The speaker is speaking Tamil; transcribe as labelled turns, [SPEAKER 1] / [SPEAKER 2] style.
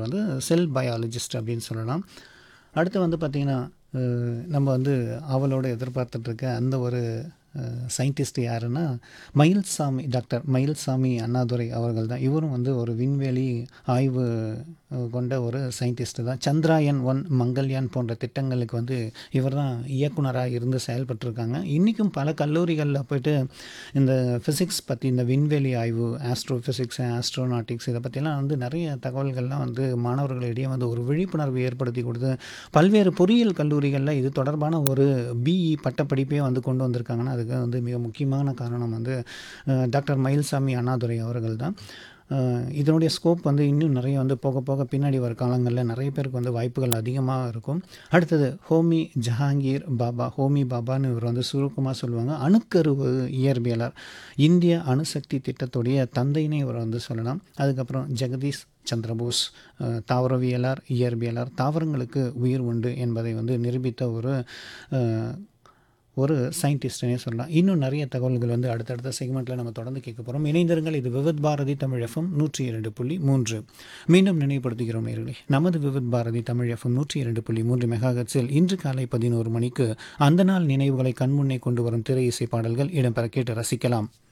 [SPEAKER 1] இவர் வந்து செல் பயாலஜிஸ்ட் அப்படின்னு சொல்லலாம் அடுத்து வந்து பார்த்திங்கன்னா அஹ், நம்ம வந்து அவளோட எதிர்பார்த்துட்ருக்க அந்த ஒரு சயின்டிஸ்ட் யாருன்னா மயில்சாமி டாக்டர் மயில்சாமி அண்ணாதுரை அவர்கள் தான் இவரும் வந்து ஒரு விண்வெளி ஆய்வு அஹ், கொண்ட ஒரு சயின்டிஸ்ட் தான் சந்திராயன் ஒன் மங்கள்யான் போன்ற திட்டங்களுக்கு வந்து இவர் தான் இயக்குனராக இருந்து செயல்பட்டிருக்காங்க இன்றைக்கும் பல கல்லூரிகளில் போயிட்டு இந்த ஃபிசிக்ஸ் பற்றி இந்த விண்வெளி ஆய்வு ஆஸ்ட்ரோ ஃபிசிக்ஸ் ஆஸ்ட்ரோநாட்டிக்ஸ் இதை பற்றிலாம் வந்து நிறைய தகவல்கள்லாம் வந்து மாணவர்களிடையே வந்து ஒரு விழிப்புணர்வு ஏற்படுத்தி கொடுத்து பல்வேறு பொறியியல் கல்லூரிகளில் இது தொடர்பான ஒரு பிஇ பட்டப்படிப்பே வந்து கொண்டு வந்திருக்காங்கன்னா அதுக்கு வந்து மிக முக்கியமான காரணம் வந்து அஹ், டாக்டர் மயில்சாமி அண்ணாதுரை அவர்கள் தான் அஹ், இதனுடைய ஸ்கோப் வந்து இன்னும் நிறைய வந்து போக போக பின்னாடி வர காலங்களில் நிறைய பேருக்கு வந்து வாய்ப்புகள் அதிகமாக இருக்கும் அடுத்தது ஹோமி ஜஹாங்கீர் பாபா ஹோமி பாபான்னு இவர் வந்து சுருக்கமாக சொல்லுவாங்க அணுக்கருவு இயற்பியலார் இந்திய அணுசக்தி திட்டத்துடைய தந்தைன்னு இவர் வந்து சொல்லலாம் அதுக்கப்புறம் ஜெகதீஷ் சந்திரபோஸ் அஹ், தாவரவியலார் இயற்பியலார் தாவரங்களுக்கு உயிர் உண்டு என்பதை வந்து நிரூபித்த ஒரு அஹ், ஒரு சயின்டிஸ்ட்னே சொல்லலாம் இன்னும் நிறைய தகவல்கள் வந்து அடுத்தடுத்த செக்மெண்ட்டில் நம்ம தொடர்ந்து கேட்க போகிறோம் இணைந்திருங்கள் இது விவித் பாரதி தமிழ் எஃப்எம் நூற்றி இரண்டு புள்ளி மூன்று மீண்டும் நினைவுபடுத்துகிறோம் நேர்களே நமது விவித் பாரதி தமிழ் எஃப்எம் நூற்றி இரண்டு புள்ளி மூன்று மெகாஹெட்ஸில் இன்று காலை பதினோரு மணிக்கு அந்த நாள் நினைவுகளை கண்முன்னே கொண்டு வரும் திரை இசை பாடல்கள் இடம்பெற கேட்டு ரசிக்கலாம்